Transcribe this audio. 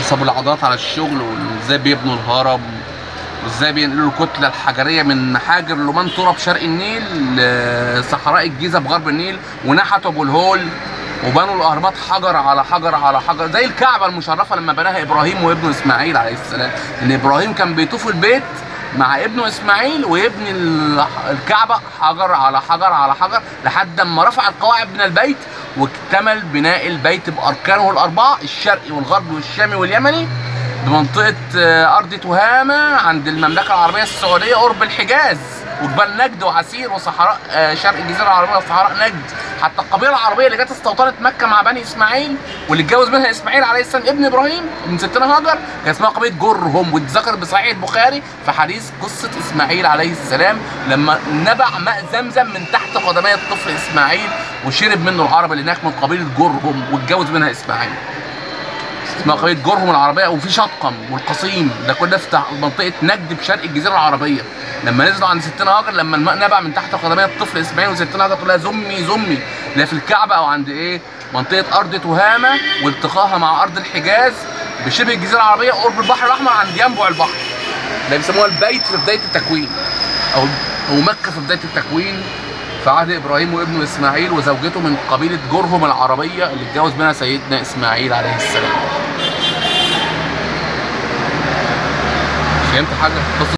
صابوا العضلات على الشغل وازاي بيبنوا الهرم وازاي بينقلوا الكتله الحجريه من حاجر لومان تراب شرق النيل لصحراء الجيزه بغرب النيل ونحتوا ابو الهول وبنوا الاهرامات حجر على حجر على حجر زي الكعبه المشرفه لما بناها ابراهيم وابنه اسماعيل عليه السلام ان ابراهيم كان بيطوف البيت مع ابنه اسماعيل ويبني ال- الكعبه حجر على حجر على حجر لحد ما رفع القواعد من البيت واكتمل بناء البيت باركانه الاربعه الشرقي والغربي والشامي واليمني بمنطقه آه، ارض تهامه عند المملكه العربيه السعوديه قرب الحجاز وجبال نجد وعسير وصحراء آه، شرق الجزيره العربيه وصحراء نجد حتى القبيله العربيه اللي جت استوطنت مكه مع بني اسماعيل واللي اتجوز منها اسماعيل عليه السلام ابن ابراهيم من ستنا هاجر كان اسمها قبيله جرهم واتذكر بصحيح البخاري في حديث قصه اسماعيل عليه السلام لما نبع ماء زمزم من تحت قدمي الطفل اسماعيل وشرب منه العرب اللي هناك من قبيله جرهم واتجوز منها اسماعيل اسمها قريه جرهم العربيه وفي شطقم والقصيم ده كل ده في تح- منطقه نجد بشرق الجزيره العربيه لما نزلوا عند ستنا هاجر لما الماء نبع من تحت قدمي الطفل اسماعيل وستنا هاجر تقول لها زمي زمي لا في الكعبه او عند ايه منطقه ارض تهامه والتقاها مع ارض الحجاز بشبه الجزيره العربيه قرب البحر الاحمر عند ينبع البحر ده بيسموها البيت في بدايه التكوين او او مكه في بدايه التكوين في عهد ابراهيم وابنه اسماعيل وزوجته من قبيله جرهم العربيه اللي اتجوز منها سيدنا اسماعيل عليه السلام فهمت حاجه بص